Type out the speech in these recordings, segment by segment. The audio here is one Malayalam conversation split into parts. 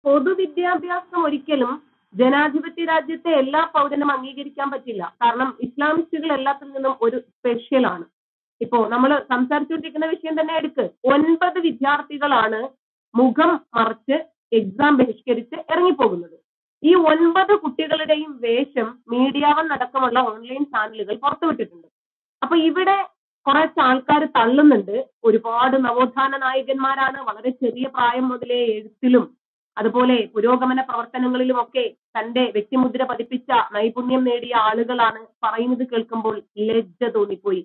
പൊതുവിദ്യാഭ്യാസം ഒരിക്കലും ജനാധിപത്യ രാജ്യത്തെ എല്ലാ പൗരനും അംഗീകരിക്കാൻ പറ്റില്ല കാരണം ഇസ്ലാമിസ്റ്റുകൾ എല്ലാത്തിൽ നിന്നും ഒരു സ്പെഷ്യൽ ആണ് ഇപ്പോ നമ്മൾ സംസാരിച്ചുകൊണ്ടിരിക്കുന്ന വിഷയം തന്നെ എടുക്ക് ഒൻപത് വിദ്യാർത്ഥികളാണ് മുഖം മറച്ച് എക്സാം ബഹിഷ്കരിച്ച് ഇറങ്ങിപ്പോകുന്നത് ഈ ഒൻപത് കുട്ടികളുടെയും വേഷം മീഡിയ വൺ അടക്കമുള്ള ഓൺലൈൻ ചാനലുകൾ പുറത്തുവിട്ടിട്ടുണ്ട് അപ്പൊ ഇവിടെ കുറച്ച് ആൾക്കാർ തള്ളുന്നുണ്ട് ഒരുപാട് നവോത്ഥാന നായകന്മാരാണ് വളരെ ചെറിയ പ്രായം മുതലേ എഴുത്തിലും അതുപോലെ പുരോഗമന പ്രവർത്തനങ്ങളിലുമൊക്കെ തന്റെ വ്യക്തിമുദ്ര പതിപ്പിച്ച നൈപുണ്യം നേടിയ ആളുകളാണ് പറയുന്നത് കേൾക്കുമ്പോൾ ലജ്ജ തോന്നിപ്പോയി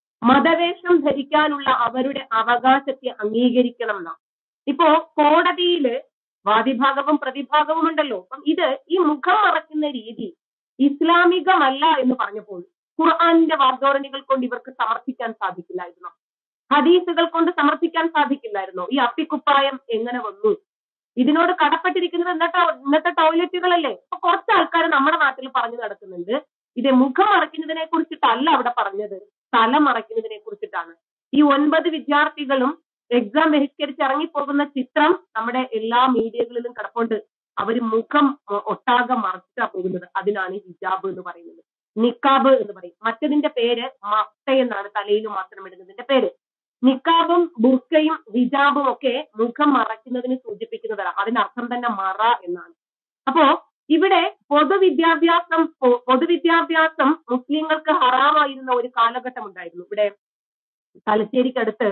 മതവേഷം ധരിക്കാനുള്ള അവരുടെ അവകാശത്തെ അംഗീകരിക്കണം എന്നാ ഇപ്പോ കോടതിയില് വാദിഭാഗവും പ്രതിഭാഗവും ഉണ്ടല്ലോ അപ്പം ഇത് ഈ മുഖം മറക്കുന്ന രീതി ഇസ്ലാമികമല്ല എന്ന് പറഞ്ഞപ്പോൾ ഖുർആാനിന്റെ വാഗ്ദോരണികൾ കൊണ്ട് ഇവർക്ക് സമർത്ഥിക്കാൻ സാധിക്കില്ലായിരുന്നു ഹദീസുകൾ കൊണ്ട് സമർത്ഥിക്കാൻ സാധിക്കില്ലായിരുന്നു ഈ അപ്പിക്കുപ്പായം എങ്ങനെ വന്നു ഇതിനോട് കടപ്പെട്ടിരിക്കുന്നത് ഇന്നത്തെ ഇന്നത്തെ ടോയ്ലറ്റുകളല്ലേ അപ്പൊ കുറച്ച് ആൾക്കാർ നമ്മുടെ നാട്ടിൽ പറഞ്ഞു നടക്കുന്നുണ്ട് ഇത് മുഖം മറയ്ക്കുന്നതിനെ കുറിച്ചിട്ടല്ല അവിടെ പറഞ്ഞത് തല മറയ്ക്കുന്നതിനെ കുറിച്ചിട്ടാണ് ഈ ഒൻപത് വിദ്യാർത്ഥികളും എക്സാം ബഹിഷ്കരിച്ച് ഇറങ്ങിപ്പോകുന്ന ചിത്രം നമ്മുടെ എല്ലാ മീഡിയകളിലും കിടപ്പുണ്ട് അവർ മുഖം ഒട്ടാകെ മറച്ചിട്ടാ പോകുന്നത് അതിനാണ് ഹിജാബ് എന്ന് പറയുന്നത് നിക്കാബ് എന്ന് പറയും മറ്റതിന്റെ പേര് മഫ്ത എന്നാണ് തലയിൽ മാത്രം ഇടുന്നതിന്റെ പേര് നിക്കാബും ബുർക്കയും ഹിജാബും ഒക്കെ മുഖം മറയ്ക്കുന്നതിന് സൂചിപ്പിക്കുന്നതാണ് അതിനർത്ഥം തന്നെ മറ എന്നാണ് അപ്പോ ഇവിടെ പൊതുവിദ്യാഭ്യാസം പൊതുവിദ്യാഭ്യാസം മുസ്ലിങ്ങൾക്ക് ഹറാമായിരുന്ന ഒരു കാലഘട്ടം ഉണ്ടായിരുന്നു ഇവിടെ തലശ്ശേരിക്കടുത്ത്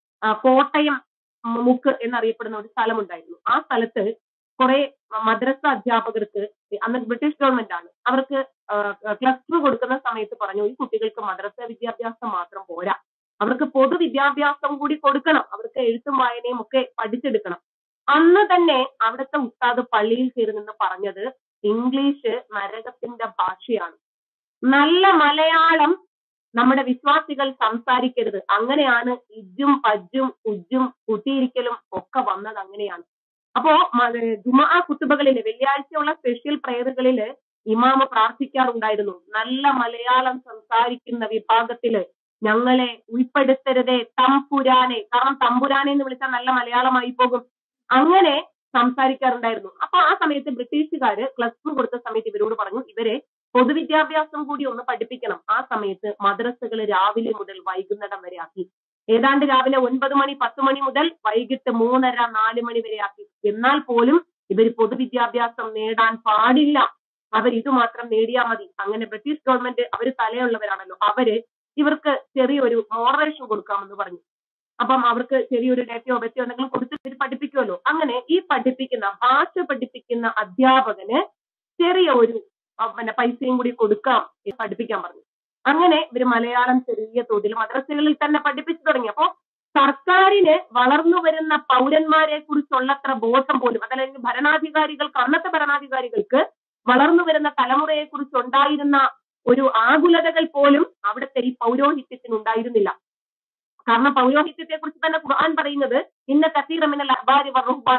കോട്ടയം മുക്ക് എന്നറിയപ്പെടുന്ന ഒരു സ്ഥലമുണ്ടായിരുന്നു ആ സ്ഥലത്ത് കുറെ മദ്രസ അധ്യാപകർക്ക് അന്ന് ബ്രിട്ടീഷ് ഗവൺമെന്റ് ആണ് അവർക്ക് ക്ലസ്റ്റർ കൊടുക്കുന്ന സമയത്ത് പറഞ്ഞു ഈ കുട്ടികൾക്ക് മദ്രസ വിദ്യാഭ്യാസം മാത്രം പോരാ അവർക്ക് പൊതുവിദ്യാഭ്യാസം കൂടി കൊടുക്കണം അവർക്ക് എഴുത്തും വായനയും ഒക്കെ പഠിച്ചെടുക്കണം അന്ന് തന്നെ അവിടുത്തെ ഉസ്താദ് പള്ളിയിൽ കയറി നിന്ന് പറഞ്ഞത് ഇംഗ്ലീഷ് നരകത്തിന്റെ ഭാഷയാണ് നല്ല മലയാളം നമ്മുടെ വിശ്വാസികൾ സംസാരിക്കരുത് അങ്ങനെയാണ് ഇജ്ജും പജ്ജും ഉജ്ജും കൂട്ടിയിരിക്കലും ഒക്കെ വന്നത് അങ്ങനെയാണ് അപ്പോ ജുമാ കുത്തുബകളില് വെള്ളിയാഴ്ചയുള്ള സ്പെഷ്യൽ പ്രയറുകളില് ഇമാമ പ്രാർത്ഥിക്കാറുണ്ടായിരുന്നു നല്ല മലയാളം സംസാരിക്കുന്ന വിഭാഗത്തില് ഞങ്ങളെ ഉൾപ്പെടുത്തരുതേ തമ്പുരാനെ കാരണം തമ്പുരാനെ എന്ന് വിളിച്ചാൽ നല്ല മലയാളമായി പോകും അങ്ങനെ സംസാരിക്കാറുണ്ടായിരുന്നു അപ്പൊ ആ സമയത്ത് ബ്രിട്ടീഷുകാര് ക്ലസ്റ്റർ കൊടുത്ത സമയത്ത് ഇവരോട് പറഞ്ഞു ഇവരെ പൊതുവിദ്യാഭ്യാസം കൂടി ഒന്ന് പഠിപ്പിക്കണം ആ സമയത്ത് മദ്രസകൾ രാവിലെ മുതൽ വൈകുന്നേരം വരെ ആക്കി ഏതാണ്ട് രാവിലെ ഒൻപത് മണി പത്ത് മണി മുതൽ വൈകിട്ട് മൂന്നര നാല് മണി വരെ ആക്കി എന്നാൽ പോലും ഇവർ പൊതുവിദ്യാഭ്യാസം നേടാൻ പാടില്ല അവർ ഇത് മാത്രം നേടിയാൽ മതി അങ്ങനെ ബ്രിട്ടീഷ് ഗവൺമെന്റ് അവർ തലയുള്ളവരാണല്ലോ അവര് ഇവർക്ക് ചെറിയൊരു മോഡറേഷൻ കൊടുക്കാമെന്ന് പറഞ്ഞു അപ്പം അവർക്ക് ചെറിയൊരു ഡേറ്റയോ ബെറ്റയോ എന്തെങ്കിലും കൊടുത്തിട്ട് പഠിപ്പിക്കുമല്ലോ അങ്ങനെ ഈ പഠിപ്പിക്കുന്ന ഭാഷ പഠിപ്പിക്കുന്ന അധ്യാപകന് ചെറിയ ഒരു പിന്നെ പൈസയും കൂടി കൊടുക്കാം പഠിപ്പിക്കാൻ പറഞ്ഞു അങ്ങനെ ഇവർ മലയാളം ചെറിയ തോതിൽ മദ്രസകളിൽ തന്നെ പഠിപ്പിച്ചു തുടങ്ങി അപ്പോ സർക്കാരിന് വളർന്നു വരുന്ന പൗരന്മാരെ കുറിച്ചുള്ളത്ര ബോധം പോലും അതല്ലെങ്കിൽ ഭരണാധികാരികൾക്ക് അന്നത്തെ ഭരണാധികാരികൾക്ക് വളർന്നു വരുന്ന തലമുറയെ കുറിച്ച് ഉണ്ടായിരുന്ന ഒരു ആകുലതകൾ പോലും അവിടുത്തെ ഈ പൗരോഹിത്യത്തിന് ഉണ്ടായിരുന്നില്ല കാരണം പൗരോഹിത്യത്തെ കുറിച്ച് തന്നെ ഖുർആൻ പറയുന്നത് ഇന്ന കസീറമിനൽ അഹ്ബാരി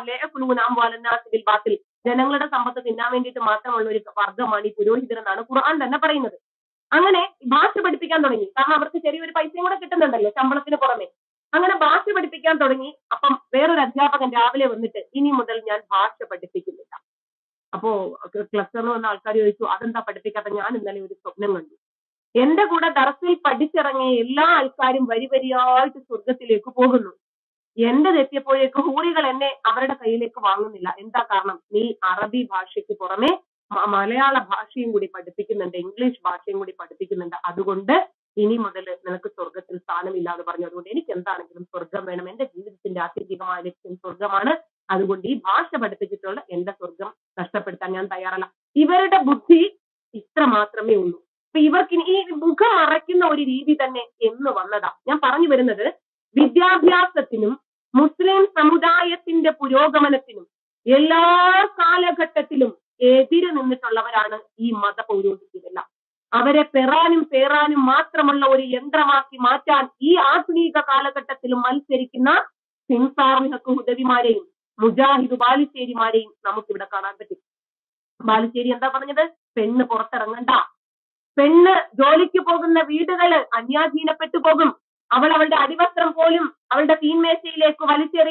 ബിൽ ബാത്തിൽ ജനങ്ങളുടെ സമ്പത്ത് തിന്നാൻ വേണ്ടിയിട്ട് മാത്രമുള്ള ഒരു വർഗമാണ് ഈ പുരോഹിതർ എന്നാണ് ഖുർആൻ തന്നെ പറയുന്നത് അങ്ങനെ ഭാഷ പഠിപ്പിക്കാൻ തുടങ്ങി കാരണം അവർക്ക് ചെറിയൊരു പൈസയും കൂടെ കിട്ടുന്നുണ്ടല്ലോ ശമ്പളത്തിന് പുറമെ അങ്ങനെ ഭാഷ പഠിപ്പിക്കാൻ തുടങ്ങി അപ്പം വേറൊരു അധ്യാപകൻ രാവിലെ വന്നിട്ട് ഇനി മുതൽ ഞാൻ ഭാഷ പഠിപ്പിക്കുന്നില്ല അപ്പോ ക്ലസ്റ്ററിൽ വന്ന ആൾക്കാർ ചോദിച്ചു അതെന്താ പഠിപ്പിക്കാത്ത ഞാൻ ഇന്നലെ ഒരു സ്വപ്നം കണ്ടു എന്റെ കൂടെ ദറസിൽ പഠിച്ചിറങ്ങിയ എല്ലാ ആൾക്കാരും വരി വരിയായിട്ട് സ്വർഗത്തിലേക്ക് പോകുന്നു എന്റെ തെറ്റിയപ്പോഴേക്ക് ഹൂറികൾ എന്നെ അവരുടെ കയ്യിലേക്ക് വാങ്ങുന്നില്ല എന്താ കാരണം നീ അറബി ഭാഷയ്ക്ക് പുറമെ മലയാള ഭാഷയും കൂടി പഠിപ്പിക്കുന്നുണ്ട് ഇംഗ്ലീഷ് ഭാഷയും കൂടി പഠിപ്പിക്കുന്നുണ്ട് അതുകൊണ്ട് ഇനി മുതൽ നിനക്ക് സ്വർഗത്തിൽ സ്ഥാനമില്ല എന്ന് പറഞ്ഞു അതുകൊണ്ട് എനിക്ക് എന്താണെങ്കിലും സ്വർഗം വേണം എന്റെ ജീവിതത്തിന്റെ ആത്യന്തികമായ ലക്ഷ്യം സ്വർഗമാണ് അതുകൊണ്ട് ഈ ഭാഷ പഠിപ്പിച്ചിട്ടുള്ള എന്റെ സ്വർഗം നഷ്ടപ്പെടുത്താൻ ഞാൻ തയ്യാറല്ല ഇവരുടെ ബുദ്ധി ഇത്ര മാത്രമേ ഉള്ളൂ അപ്പൊ ഇവർക്ക് ഈ മുഖം മറയ്ക്കുന്ന ഒരു രീതി തന്നെ എന്ന് വന്നതാ ഞാൻ പറഞ്ഞു വരുന്നത് വിദ്യാഭ്യാസത്തിനും മുസ്ലിം സമുദായത്തിന്റെ പുരോഗമനത്തിനും എല്ലാ കാലഘട്ടത്തിലും എതിര് നിന്നിട്ടുള്ളവരാണ് ഈ മത പൗരോഹിത്യമെല്ലാം അവരെ പെറാനും പേറാനും മാത്രമുള്ള ഒരു യന്ത്രമാക്കി മാറ്റാൻ ഈ ആധുനിക കാലഘട്ടത്തിലും മത്സരിക്കുന്ന സിംസാർമിഹക്ക് ഉദവിമാരെയും മുജാഹിദ് ബാലുശ്ശേരിമാരെയും നമുക്കിവിടെ കാണാൻ പറ്റും ബാലുശ്ശേരി എന്താ പറഞ്ഞത് പെണ്ണ് പുറത്തിറങ്ങണ്ട പെണ്ണ് ജോലിക്ക് പോകുന്ന വീടുകള് അന്യാധീനപ്പെട്ടു പോകും അവൾ അവളുടെ അടിവസ്ത്രം പോലും അവളുടെ തീന്മേശയിലേക്ക് വലിച്ചെറിയും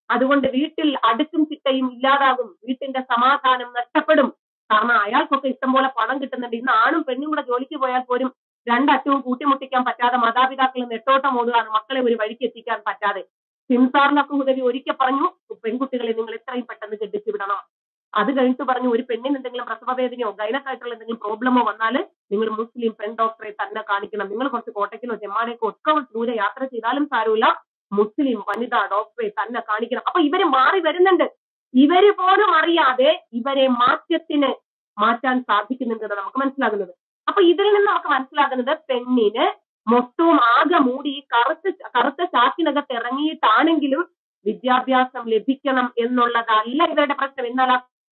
അതുകൊണ്ട് വീട്ടിൽ അടുക്കും ചിട്ടയും ഇല്ലാതാകും വീട്ടിന്റെ സമാധാനം നഷ്ടപ്പെടും കാരണം അയാൾക്കൊക്കെ ഇഷ്ടംപോലെ പണം കിട്ടുന്നുണ്ട് ഇന്ന് ആണും പെണ്ണും കൂടെ ജോലിക്ക് പോയാൽ പോലും രണ്ടറ്റവും കൂട്ടിമുട്ടിക്കാൻ പറ്റാതെ മാതാപിതാക്കൾ നെട്ടോട്ടം ഓടുകയാണ് മക്കളെ ഒരു വഴിക്ക് എത്തിക്കാൻ പറ്റാതെ സിംസാറിനൊക്കെ ഉദവി ഒരിക്കൽ പറഞ്ഞു പെൺകുട്ടികളെ നിങ്ങൾ എത്രയും പെട്ടെന്ന് കെട്ടിച്ചു വിടണം അത് കഴിഞ്ഞിട്ട് പറഞ്ഞു ഒരു പെണ്ണിന് എന്തെങ്കിലും പ്രസവവേദനയോ ഗൈനക്കായിട്ടുള്ള എന്തെങ്കിലും പ്രോബ്ലമോ വന്നാൽ നിങ്ങൾ മുസ്ലിം പെൺ ഡോക്ടറെ തന്നെ കാണിക്കണം നിങ്ങൾ കുറച്ച് കോട്ടയ്ക്കിലോ ചെമ്മാടേക്കോ ഒക്കെ ദൂരെ യാത്ര ചെയ്താലും സാരമില്ല മുസ്ലിം വനിതാ ഡോക്ടറെ തന്നെ കാണിക്കണം അപ്പൊ ഇവര് മാറി വരുന്നുണ്ട് ഇവര് പോലും അറിയാതെ ഇവരെ മാറ്റത്തിന് മാറ്റാൻ സാധിക്കുന്നുണ്ടെന്ന് നമുക്ക് മനസ്സിലാകുന്നത് അപ്പൊ ഇതിൽ നിന്ന് നമുക്ക് മനസ്സിലാകുന്നത് പെണ്ണിന് മൊത്തവും ആകെ മൂടി കറുത്ത കറുത്ത ചാക്കിനകത്ത് ഇറങ്ങിയിട്ടാണെങ്കിലും വിദ്യാഭ്യാസം ലഭിക്കണം എന്നുള്ളതല്ല ഇവരുടെ പ്രശ്നം എന്നാൽ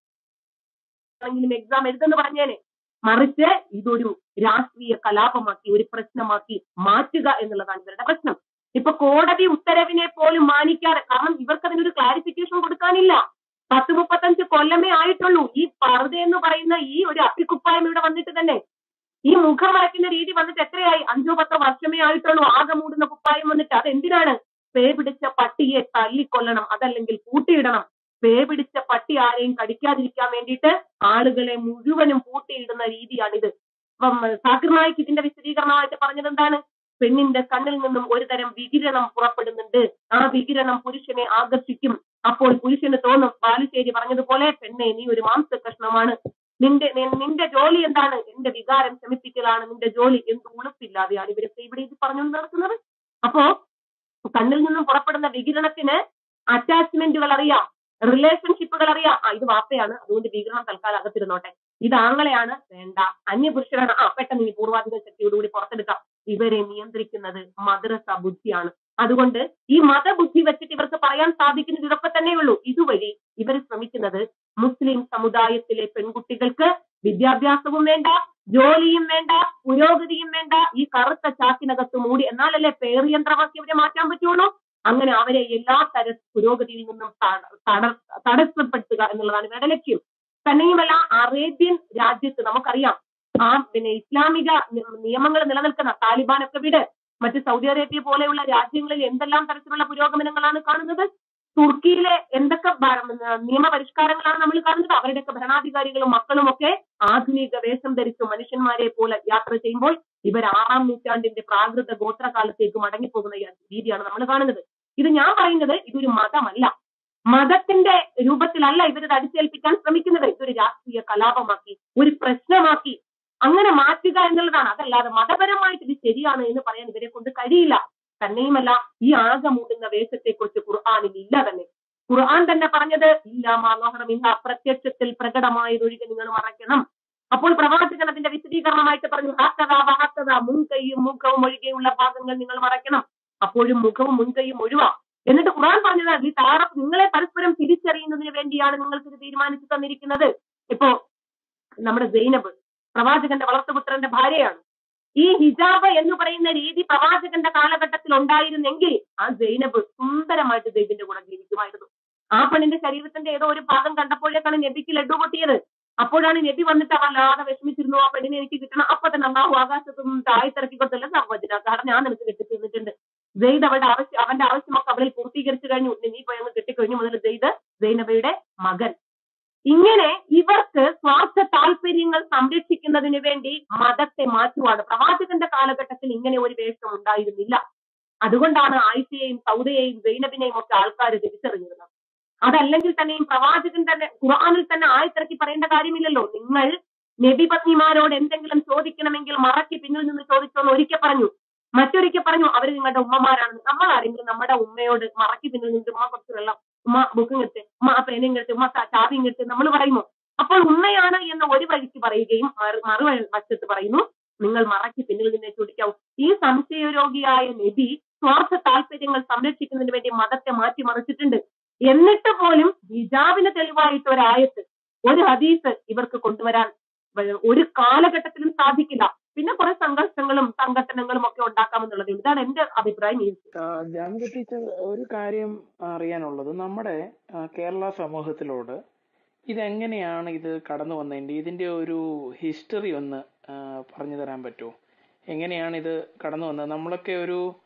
ആണെങ്കിലും എക്സാം എഴുതെന്ന് പറഞ്ഞേനെ മറിച്ച് ഇതൊരു രാഷ്ട്രീയ കലാപമാക്കി ഒരു പ്രശ്നമാക്കി മാറ്റുക എന്നുള്ളതാണ് ഇവരുടെ പ്രശ്നം ഇപ്പൊ കോടതി ഉത്തരവിനെ പോലും മാനിക്കാതെ കാരണം ഇവർക്ക് അതിനൊരു ക്ലാരിഫിക്കേഷൻ കൊടുക്കാനില്ല പത്ത് മുപ്പത്തഞ്ച് കൊല്ലമേ ആയിട്ടുള്ളൂ ഈ പറുത എന്ന് പറയുന്ന ഈ ഒരു അപ്പിക്കുപ്പായം ഇവിടെ വന്നിട്ട് തന്നെ ഈ മുഖം മറയ്ക്കുന്ന രീതി വന്നിട്ട് എത്രയായി അഞ്ചോ പത്തോ വർഷമേ ആയിട്ടുള്ളൂ ആകെ മൂടുന്ന കുപ്പായം വന്നിട്ട് അത് എന്തിനാണ് പേ പിടിച്ച പട്ടിയെ തല്ലിക്കൊല്ലണം അതല്ലെങ്കിൽ കൂട്ടിയിടണം പേ പിടിച്ച പട്ടി ആരെയും കടിക്കാതിരിക്കാൻ വേണ്ടിയിട്ട് ആളുകളെ മുഴുവനും പൂട്ടിയിടുന്ന രീതിയാണിത് അപ്പം സാക്കിർ നായിക് ഇതിന്റെ വിശദീകരണമായിട്ട് പറഞ്ഞത് എന്താണ് പെണ്ണിന്റെ കണ്ണിൽ നിന്നും ഒരു തരം വികിരണം പുറപ്പെടുന്നുണ്ട് ആ വികിരണം പുരുഷനെ ആകർഷിക്കും അപ്പോൾ പുരുഷന് തോന്നും ബാലുശ്ശേരി പറഞ്ഞതുപോലെ പെണ്ണെ നീ ഒരു മാംസ കഷ്ണമാണ് നിന്റെ നി- നിന്റെ ജോലി എന്താണ് എന്റെ വികാരം ശമിപ്പിക്കലാണ് നിന്റെ ജോലി എന്ത് ഉളുപ്പില്ലാതെയാണ് ഇവരൊക്കെ ഇവിടെ ഇത് പറഞ്ഞുകൊണ്ട് നടക്കുന്നത് അപ്പോ കണ്ണിൽ നിന്നും പുറപ്പെടുന്ന വികിരണത്തിന് അറ്റാച്ച്മെന്റുകൾ അറിയാം റിലേഷൻഷിപ്പുകൾ അറിയാം ആ ഇത് വാപ്പയാണ് അതുകൊണ്ട് വികിരണം തൽക്കാലം അകത്തിരുന്നോട്ടെ ഇത് ആങ്ങളെയാണ് വേണ്ട അന്യപുരുഷനാണ് ആ പെട്ടെന്ന് ഇനി പൂർവാധിക ശക്തിയോടുകൂടി പുറത്തെടുക്കാം ഇവരെ നിയന്ത്രിക്കുന്നത് മദ്രസ ബുദ്ധിയാണ് അതുകൊണ്ട് ഈ മതബുദ്ധി വെച്ചിട്ട് ഇവർക്ക് പറയാൻ സാധിക്കുന്നത് ഇതൊക്കെ തന്നെയുള്ളൂ ഇതുവഴി ഇവർ ശ്രമിക്കുന്നത് മുസ്ലിം സമുദായത്തിലെ പെൺകുട്ടികൾക്ക് വിദ്യാഭ്യാസവും വേണ്ട ജോലിയും വേണ്ട പുരോഗതിയും വേണ്ട ഈ കറുത്ത ചാക്കിനകത്ത് മൂടി എന്നാലല്ലേ പേറിയന്ത്രമാക്കി അവരെ മാറ്റാൻ പറ്റുള്ളൂ അങ്ങനെ അവരെ എല്ലാ തര പുരോഗതിയിൽ നിന്നും തട- തട- തടസ്സപ്പെടുത്തുക എന്നുള്ളതാണ് ഇവരുടെ ലക്ഷ്യം തന്നെയുമല്ല അറേബ്യൻ രാജ്യത്ത് നമുക്കറിയാം ആ പിന്നെ ഇസ്ലാമിക നി- നിയമങ്ങൾ നിലനിൽക്കുന്ന താലിബാനൊക്കെ വിട് മറ്റ് സൗദി അറേബ്യ പോലെയുള്ള രാജ്യങ്ങളിൽ എന്തെല്ലാം തരത്തിലുള്ള പുരോഗമനങ്ങളാണ് കാണുന്നത് തുർക്കിയിലെ എന്തൊക്കെ ഭ- നിയമപരിഷ്കാരങ്ങളാണ് നമ്മൾ കാണുന്നത് അവരുടെയൊക്കെ ഭരണാധികാരികളും മക്കളും ഒക്കെ ആധുനിക വേഷം ധരിച്ചു മനുഷ്യന്മാരെ പോലെ യാത്ര ചെയ്യുമ്പോൾ ഇവർ ആറാം നൂറ്റാണ്ടിന്റെ പ്രാകൃത ഗോത്രകാലത്തേക്ക് മടങ്ങിപ്പോകുന്ന യ- രീതിയാണ് നമ്മൾ കാണുന്നത് ഇത് ഞാൻ പറയുന്നത് ഇതൊരു മതമല്ല മതത്തിന്റെ രൂപത്തിലല്ല ഇവരിത് അടിച്ചേൽപ്പിക്കാൻ ശ്രമിക്കുന്നത് ഇതൊരു രാഷ്ട്രീയ കലാപമാക്കി ഒരു പ്രശ്നമാക്കി അങ്ങനെ മാറ്റുക എന്നുള്ളതാണ് അതല്ലാതെ മതപരമായിട്ട് ഇത് ശരിയാണ് എന്ന് പറയാൻ ഇവരെ കൊണ്ട് കഴിയില്ല തന്നെയുമല്ല ഈ ആകെ മൂടുന്ന വേഷത്തെക്കുറിച്ച് ഖുർആാനിൽ ഇല്ല തന്നെ ഖുർആൻ തന്നെ പറഞ്ഞത് ഇല്ല മാനോഹരം ഇന്ന് അപ്രത്യക്ഷത്തിൽ പ്രകടമായതൊഴികെ നിങ്ങൾ മറയ്ക്കണം അപ്പോൾ പ്രവാചകൻ അതിന്റെ വിശദീകരണമായിട്ട് പറഞ്ഞു ഹാക്കഥ വഹാക്കഥ മുൻകൈയും മുഖവും ഒഴികെയുള്ള ഭാഗങ്ങൾ നിങ്ങൾ മറയ്ക്കണം അപ്പോഴും മുഖവും മുൻകൈയും ഒഴിവാ എന്നിട്ട് ഖുർആൻ പറഞ്ഞത് ഈ താറഫ് നിങ്ങളെ പരസ്പരം തിരിച്ചറിയുന്നതിന് വേണ്ടിയാണ് നിങ്ങൾക്ക് ഇത് തീരുമാനിച്ചു തന്നിരിക്കുന്നത് ഇപ്പോ നമ്മുടെ സൈനബ് പ്രവാചകന്റെ വളർത്തുപുത്രന്റെ ഭാര്യയാണ് ഈ ഹിജാബ് എന്ന് പറയുന്ന രീതി പ്രവാചകന്റെ കാലഘട്ടത്തിൽ ഉണ്ടായിരുന്നെങ്കിൽ ആ സൈനബ് സുന്ദരമായിട്ട് ദൈവത്തിന്റെ കൂടെ ജീവിക്കുമായിരുന്നു ആ പെണ്ണിന്റെ ശരീരത്തിന്റെ ഏതോ ഒരു ഭാഗം കണ്ടപ്പോഴേക്കാണ് നബിക്ക് ലഡു പൊട്ടിയത് അപ്പോഴാണ് നബി വന്നിട്ട് വല്ലാതെ വിഷമിച്ചിരുന്നു ആ പെണ്ണിനെ എനിക്ക് കിട്ടണം അപ്പൊ തന്നെ അള്ളാഹു ആകാശത്തും താഴ്ത്തിറക്കി കൊടുത്തല്ല സഹോദര കാരണം ഞാൻ നിനക്ക് കെട്ടി തന്നിട്ടുണ്ട് ജെയ്ദ് അവരുടെ ആവശ്യം അവന്റെ ആവശ്യമൊക്കെ അവളിൽ പൂർത്തീകരിച്ചു കഴിഞ്ഞു ഇനി നീ പോയി അങ്ങ് കെട്ടിക്കഴിഞ്ഞു മുതൽ ജെയ്ദ് സൈനബയുടെ മകൻ ഇങ്ങനെ ഇവർക്ക് സ്വാർത്ഥ താല്പര്യങ്ങൾ സംരക്ഷിക്കുന്നതിന് വേണ്ടി മതത്തെ മാറ്റുവാണ് പ്രവാചകന്റെ കാലഘട്ടത്തിൽ ഇങ്ങനെ ഒരു വേഷം ഉണ്ടായിരുന്നില്ല അതുകൊണ്ടാണ് ആയിഷയെയും സൗദയെയും സൈനബിനെയും ഒക്കെ ആൾക്കാർ തിരിച്ചറിഞ്ഞിരുന്നത് അതല്ലെങ്കിൽ തന്നെയും പ്രവാചകൻ തന്നെ ഖുർആനിൽ തന്നെ ആയത്തിറക്കി പറയേണ്ട കാര്യമില്ലല്ലോ നിങ്ങൾ നബി പത്നിമാരോട് എന്തെങ്കിലും ചോദിക്കണമെങ്കിൽ മറക്കി പിന്നിൽ നിന്ന് ചോദിച്ചോന്ന് ഒരിക്കൽ പറഞ്ഞു മറ്റൊരിക്കൽ പറഞ്ഞു അവർ നിങ്ങളുടെ ഉമ്മമാരാണ് നമ്മൾ ആരെങ്കിലും നമ്മുടെ ഉമ്മയോട് മറക്കി പിന്നിൽ നിന്നിട്ട് ഉമ്മ കുറച്ച് വെള്ളം ഉമ്മ ബുക്കും കിട്ട് ഉമ്മ ആ പേനയും കിട്ട് ഉമ്മ ചാ- ചാവിയും കിട്ട് നമ്മൾ പറയുമോ അപ്പോൾ ഉമ്മയാണ് എന്ന് ഒരു വഴിക്ക് പറയുകയും മറു മറു വശത്ത് പറയുന്നു നിങ്ങൾ മറക്കി പിന്നിൽ നിന്നേ ചോദിക്കാവൂ ഈ സംശയരോഗിയായ നബി സ്വാർത്ഥ താല്പര്യങ്ങൾ സംരക്ഷിക്കുന്നതിന് വേണ്ടി മതത്തെ മാറ്റിമറിച്ചിട്ടുണ്ട് എന്നിട്ട് പോലും ഹിജാബിന് തെളിവായിട്ട് ഒരായത്ത് ഒരു ഹദീസ് ഇവർക്ക് കൊണ്ടുവരാൻ വ- ഒരു കാലഘട്ടത്തിലും സാധിക്കില്ല പിന്നെ കുറെ സംഘർഷങ്ങളും സംഘടനകളും ഒക്കെ ഉണ്ടാക്കാമെന്നുള്ളത് ഇതാണ് എന്റെ അഭിപ്രായം ഈ ആ, ജാമിക ടീച്ചർ ഒരു കാര്യം അറിയാനുള്ളത് നമ്മുടെ ആ, കേരള സമൂഹത്തിലോട് ഇതെങ്ങനെയാണ് ഇത് കടന്നു വന്നതിന്റെ ഇതിന്റെ ഒരു ഹിസ്റ്ററി ഒന്ന് ആ, പറഞ്ഞു തരാൻ പറ്റുമോ എങ്ങനെയാണ് ഇത് കടന്നു വന്നത് നമ്മളൊക്കെ ഒരു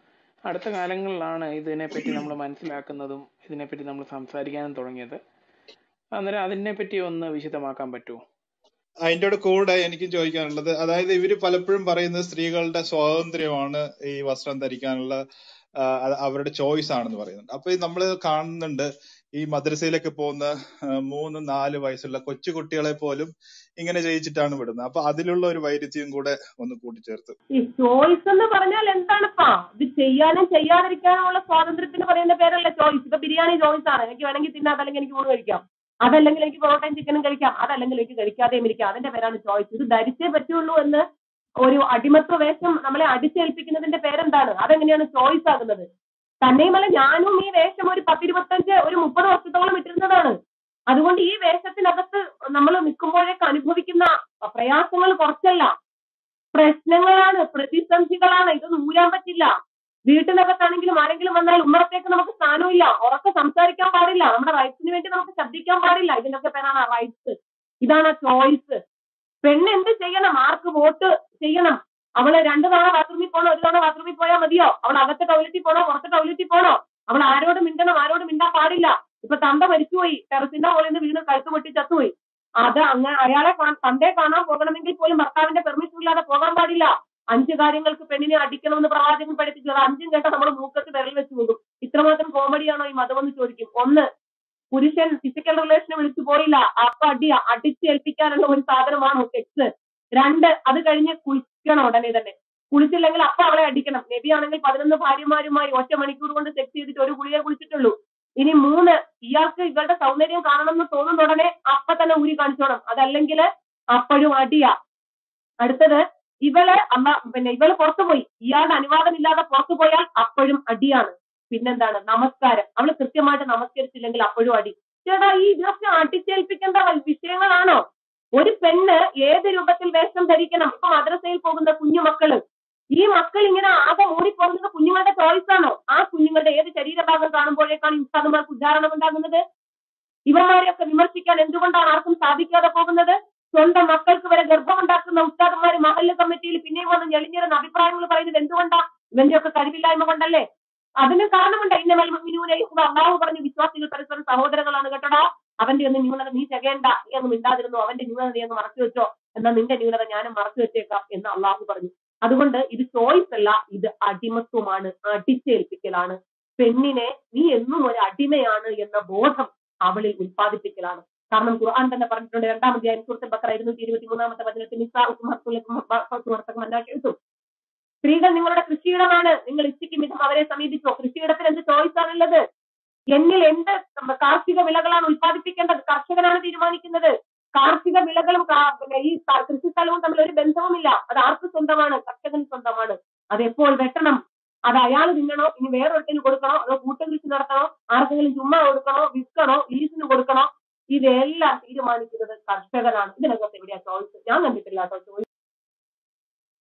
അടുത്ത കാലങ്ങളിലാണ് ഇതിനെപ്പറ്റി നമ്മൾ മനസ്സിലാക്കുന്നതും ഇതിനെപ്പറ്റി നമ്മൾ സംസാരിക്കാനും തുടങ്ങിയത് അന്നേരം അതിനെപ്പറ്റി ഒന്ന് വിശദമാക്കാൻ പറ്റുമോ അതിന്റെ കൂടെ എനിക്കും ചോദിക്കാനുള്ളത് അതായത് ഇവര് പലപ്പോഴും പറയുന്നത് സ്ത്രീകളുടെ സ്വാതന്ത്ര്യമാണ് ഈ വസ്ത്രം ധരിക്കാനുള്ള ആ, അത് അവരുടെ ചോയ്സ് ആണെന്ന് പറയുന്നുണ്ട് അപ്പൊ നമ്മൾ കാണുന്നുണ്ട് ഈ മദ്രസയിലൊക്കെ പോകുന്ന ആ, മൂന്ന് നാല് വയസ്സുള്ള കൊച്ചു കുട്ടികളെ പോലും ഇങ്ങനെ ചെയ്യിച്ചിട്ടാണ് വിടുന്നത് അപ്പൊ അതിലുള്ള ഒരു വൈരുദ്ധ്യം കൂടെ ഒന്ന് കൂട്ടിച്ചേർത്ത് ഈ ചോയ്സ് എന്ന് പറഞ്ഞാൽ എന്താണിപ്പാ ഇത് ചെയ്യാനും ചെയ്യാതിരിക്കാനുള്ള സ്വാതന്ത്ര്യത്തിന് പറയുന്ന പേരല്ല ചോയ്സ് ഇപ്പൊ ബിരിയാണി ചോയ്സ് ആണ് എനിക്ക് വേണമെങ്കിൽ തിന്നാം അതല്ലെങ്കിൽ എനിക്ക് ഊണ് കഴിക്കാം അതല്ലെങ്കിൽ എനിക്ക് പൊറോട്ടയും ചിക്കനും കഴിക്കാം അതല്ലെങ്കിൽ എനിക്ക് കഴിക്കാതെയും ഇരിക്കാം അതിന്റെ പേരാണ് ചോയ്സ് ഇത് ധരിച്ചേ പറ്റുള്ളൂ എന്ന് ഒരു അടിമത്വ വേഷം നമ്മളെ അടിച്ചേൽപ്പിക്കുന്നതിന്റെ പേരെന്താണ് അതെങ്ങനെയാണ് ചോയ്സ് ആകുന്നത് തന്നെയുമല്ല ഞാനും ഈ വേഷം ഒരു പത്തിരുപത്തഞ്ച് ഒരു മുപ്പത് വർഷത്തോളം ഇട്ടിരുന്നതാണ് അതുകൊണ്ട് ഈ വേഷത്തിനകത്ത് നമ്മൾ നിൽക്കുമ്പോഴേക്ക് അനുഭവിക്കുന്ന പ്രയാസങ്ങൾ കുറച്ചല്ല പ്രശ്നങ്ങളാണ് പ്രതിസന്ധികളാണ് ഇത് നൂരാൻ പറ്റില്ല വീട്ടിനകത്താണെങ്കിലും ആരെങ്കിലും വന്നാൽ ഉമ്മറത്തേക്ക് നമുക്ക് സ്ഥാനമില്ല ഉറക്കെ സംസാരിക്കാൻ പാടില്ല നമ്മുടെ റൈറ്റ്സിന് വേണ്ടി നമുക്ക് ശബ്ദിക്കാൻ പാടില്ല ഇതിനൊക്കെ പേരാണ് റൈറ്റ്സ് ഇതാണ് ചോയ്സ് പെണ്ണ് എന്ത് ചെയ്യണം ആർക്ക് വോട്ട് ചെയ്യണം അവള് രണ്ടു തവണ ബാത്റൂമിൽ പോണോ ഒരു തവണ ബാത്റൂമിൽ പോയാൽ മതിയോ അവൾ അകത്തെ ടോയ്ലറ്റിൽ പോണോ പുറത്തെ ടോയ്ലറ്റിൽ പോണോ അവൾ ആരോട് മിണ്ടണം ആരോട് മിണ്ടാൻ പാടില്ല ഇപ്പൊ തന്ത മരിച്ചുപോയി ടെറസിന്റെ മുകളിൽ നിന്ന് വീണ് കഴുത്ത് പൊട്ടി ചത്തുപോയി അത് അങ്ങനെ അയാളെ കാ- തന്തയെ കാണാൻ പോകണമെങ്കിൽ പോലും ഭർത്താവിന്റെ പെർമിഷൻ ഇല്ലാതെ പോകാൻ പാടില്ല അഞ്ച് കാര്യങ്ങൾക്ക് പെണ്ണിനെ അടിക്കണമെന്ന് പ്രവാചകൻ പഠിപ്പിച്ചു അത് അഞ്ചും കേട്ട നമ്മൾ മൂക്കത്ത് വിരൽ വെച്ച് പോകും ഇത്രമാത്രം കോമഡിയാണോ ഈ മതമെന്ന് ചോദിക്കും ഒന്ന് പുരുഷൻ ഫിസിക്കൽ റിലേഷനെ വിളിച്ചു പോയില്ല അപ്പൊ അടി അടിച്ചേൽപ്പിക്കാനുള്ള ഒരു സാധനമാണോ സെക്സ് രണ്ട് അത് കഴിഞ്ഞ് കുളിക്കണം ഉടനെ തന്നെ കുളിച്ചില്ലെങ്കിൽ അപ്പൊ അവളെ അടിക്കണം നബി ആണെങ്കിൽ പതിനൊന്ന് ഭാര്യമാരുമായി ഒറ്റ മണിക്കൂർ കൊണ്ട് സെക്സ് ചെയ്തിട്ട് ഒരു ഗുളിയെ കുളിച്ചിട്ടുള്ളൂ ഇനി മൂന്ന് ഇയാൾക്ക് ഇവളുടെ സൗന്ദര്യം കാണണം എന്ന് തോന്നുന്ന ഉടനെ അപ്പൊ തന്നെ ഊരി കാണിച്ചോണം അതല്ലെങ്കിൽ അപ്പോഴും അടിയാ അടുത്തത് ഇവള് അമ്മ പിന്നെ ഇവള് പുറത്തുപോയി ഇയാളുടെ അനുവാദമില്ലാതെ പുറത്തു പോയാൽ അപ്പോഴും അടിയാണ് പിന്നെന്താണ് നമസ്കാരം അവള് കൃത്യമായിട്ട് നമസ്കരിച്ചില്ലെങ്കിൽ അപ്പോഴും അടി ചേട്ടാ ഈ ഇതൊക്കെ അടിച്ചേൽപ്പിക്കേണ്ട വിഷയങ്ങളാണോ ഒരു പെണ്ണ് ഏത് രൂപത്തിൽ വേഷം ധരിക്കണം ഇപ്പൊ മദ്രസയിൽ പോകുന്ന കുഞ്ഞുമക്കള് ഈ മക്കൾ ഇങ്ങനെ ആകെ മൂടിപ്പോകുന്നത് കുഞ്ഞുങ്ങളുടെ ചോയ്സ് ആണോ ആ കുഞ്ഞുങ്ങളുടെ ഏത് ശരീരഭാഗം കാണുമ്പോഴേക്കാണ് ഉസ്താദുമാർക്ക് ഉദാഹരണം ഉണ്ടാകുന്നത് ഇവന്മാരെയൊക്കെ വിമർശിക്കാൻ എന്തുകൊണ്ടാണ് ആർക്കും സാധിക്കാതെ പോകുന്നത് സ്വന്തം മക്കൾക്ക് വരെ ഗർഭമുണ്ടാക്കുന്ന ഉസ്താദന്മാർ മഹല്ല് കമ്മിറ്റിയിൽ പിന്നെയും വന്ന് ഞെളിഞ്ഞിരുന്ന അഭിപ്രായങ്ങൾ പറയുന്നത് എന്തുകൊണ്ടാ ഇവന്റെ ഒക്കെ കഴിവില്ലായ്മ കൊണ്ടല്ലേ അതിന് കാരണമുണ്ട് ഇന്നമൽ മുഅ്മിനൂന അള്ളാഹു പറഞ്ഞ വിശ്വാസികൾ പരസ്പരം സഹോദരങ്ങളാണ് കേട്ടോടാ അവന്റെ ഒന്നും ന്യൂനത നീ ചെകേണ്ട നീ അങ്ങ് മിണ്ടാതിരുന്നു അവന്റെ ന്യൂനത നീ അങ്ങ് മറച്ചു വെച്ചോ എന്നാൽ നിന്റെ ന്യൂനത ഞാനും മറച്ചു വെച്ചേക്കാം എന്ന് അള്ളാഹു പറഞ്ഞു അതുകൊണ്ട് ഇത് ചോയ്സ് അല്ല ഇത് അടിമത്വമാണ് അടിച്ചേൽപ്പിക്കലാണ് പെണ്ണിനെ നീ എന്നും ഒരു അടിമയാണ് എന്ന ബോധം അവളിൽ ഉത്പാദിപ്പിക്കലാണ് കാരണം ഖുർആൻ തന്നെ പറഞ്ഞിട്ടുണ്ട് രണ്ടാം അധ്യായം സുഹൃത്ത് ബക്കറ ഇരുന്നൂറ്റി ഇരുപത്തി മൂന്നാമത്തെ വചനത്തിൽ നിസ്സാഉക്കും ഹഖുലക്കും ഹഖുവർത്തക്കും മന്നാക്കിയെടുത്തു സ്ത്രീകൾ നിങ്ങളുടെ കൃഷിയിടമാണ് നിങ്ങൾ ഇച്ഛിക്കും വിധം അവരെ സമീപിച്ചോ കൃഷിയിടത്തിൽ എന്ത് ചോയ്സ് ആണുള്ളത് എന്നിൽ എന്ത് കാർഷിക വിളകളാണ് ഉത്പാദിപ്പിക്കേണ്ടത് കർഷകനാണ് തീരുമാനിക്കുന്നത് കാർഷിക വിളകളും കാ- പിന്നെ ഈ ക- കൃഷിസ്ഥലവും തമ്മിൽ ഒരു ബന്ധവുമില്ല അത് ആർക്ക് സ്വന്തമാണ് കർഷകന് സ്വന്തമാണ് അത് എപ്പോൾ വെട്ടണം അത് അയാൾ തിന്നണോ ഇനി വേറൊരുത്തിന് കൊടുക്കണോ അതോ കൂട്ടുകൃഷി നടത്തണോ ആർക്കെങ്കിലും ചുമ്മാ കൊടുക്കണോ വിൽക്കണോ ലീസിന് കൊടുക്കണോ ഇതെല്ലാം തീരുമാനിക്കുന്നത് കർഷകനാണ് ഇതിനകത്ത് എവിടെയാ ചോയ്സ് ഞാൻ കണ്ടിട്ടില്ല കേട്ടോ ചോയ്സ്